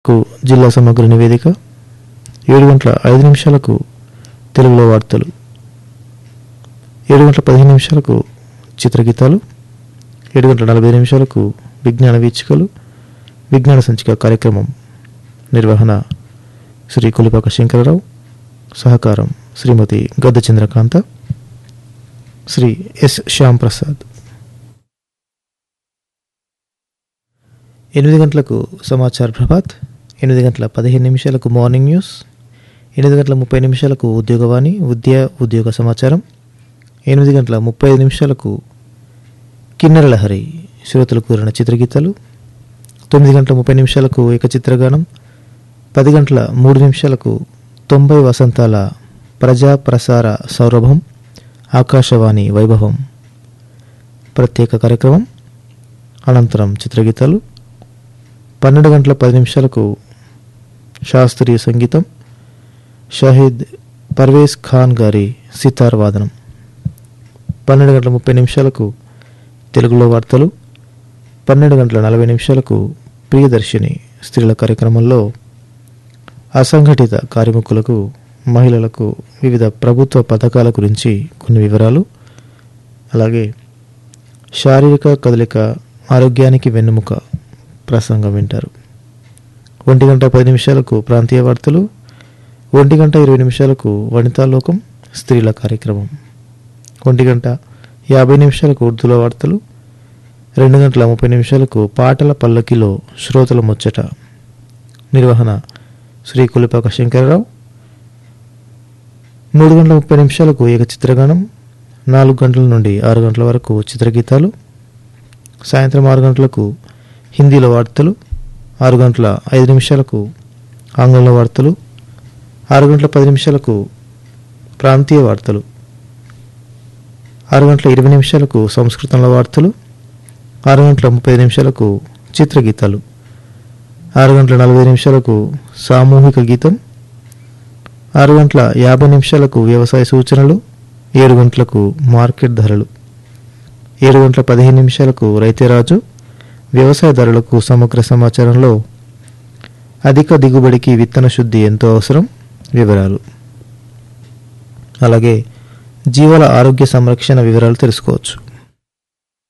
కు జిల్లా సమగ్ర నివేదిక ఏడు గంటల ఐదు నిమిషాలకు తెలుగులో వార్తలు ఏడు గంటల పదిహేను నిమిషాలకు చిత్రగీతాలు ఏడు గంటల నలభై నిమిషాలకు విజ్ఞాన వీచికలు విజ్ఞాన సంచిక కార్యక్రమం నిర్వహణ శ్రీ కొలిపాక శంకరరావు సహకారం శ్రీమతి గద్ద చంద్రకాంత శ్రీ ఎస్ శ్యామ్ ప్రసాద్ ఎనిమిది గంటలకు సమాచార ప్రభాత్ ఎనిమిది గంటల పదిహేను నిమిషాలకు మార్నింగ్ న్యూస్ ఎనిమిది గంటల ముప్పై నిమిషాలకు ఉద్యోగవాణి విద్య ఉద్యోగ సమాచారం ఎనిమిది గంటల ముప్పై ఐదు నిమిషాలకు కిన్నెర లహరి శ్రోతలు కూరిన చిత్రగీతాలు తొమ్మిది గంటల ముప్పై నిమిషాలకు ఏకచిత్రగానం పది గంటల మూడు నిమిషాలకు తొంభై వసంతాల ప్రజా ప్రసార సౌరభం ఆకాశవాణి వైభవం ప్రత్యేక కార్యక్రమం అనంతరం చిత్రగీతాలు పన్నెండు గంటల పది నిమిషాలకు శాస్త్రీయ సంగీతం షహీద్ పర్వేజ్ ఖాన్ గారి సితార్ వాదనం పన్నెండు గంటల ముప్పై నిమిషాలకు తెలుగులో వార్తలు పన్నెండు గంటల నలభై నిమిషాలకు ప్రియదర్శిని స్త్రీల కార్యక్రమంలో అసంఘటిత కార్మికులకు మహిళలకు వివిధ ప్రభుత్వ పథకాల గురించి కొన్ని వివరాలు అలాగే శారీరక కదలిక ఆరోగ్యానికి వెన్నుముక ప్రసంగం వింటారు ఒంటి గంట పది నిమిషాలకు ప్రాంతీయ వార్తలు ఒంటి గంట ఇరవై నిమిషాలకు వనితాలోకం స్త్రీల కార్యక్రమం ఒంటి గంట యాభై నిమిషాలకు ఉర్దూలో వార్తలు రెండు గంటల ముప్పై నిమిషాలకు పాటల పల్లకిలో శ్రోతల ముచ్చట నిర్వహణ శ్రీ కులిపాక శంకరరావు మూడు గంటల ముప్పై నిమిషాలకు ఏక చిత్రగానం నాలుగు గంటల నుండి ఆరు గంటల వరకు చిత్రగీతాలు సాయంత్రం ఆరు గంటలకు హిందీలో వార్తలు ఆరు గంటల ఐదు నిమిషాలకు ఆంగ్లంలో వార్తలు ఆరు గంటల పది నిమిషాలకు ప్రాంతీయ వార్తలు ఆరు గంటల ఇరవై నిమిషాలకు సంస్కృతంలో వార్తలు ఆరు గంటల ముప్పై నిమిషాలకు చిత్రగీతాలు ఆరు గంటల నలభై నిమిషాలకు సామూహిక గీతం ఆరు గంటల యాభై నిమిషాలకు వ్యవసాయ సూచనలు ఏడు గంటలకు మార్కెట్ ధరలు ఏడు గంటల పదిహేను నిమిషాలకు రైతేరాజు వ్యవసాయదారులకు సమగ్ర సమాచారంలో అధిక దిగుబడికి విత్తన శుద్ధి ఎంతో అవసరం వివరాలు అలాగే జీవాల ఆరోగ్య సంరక్షణ వివరాలు తెలుసుకోవచ్చు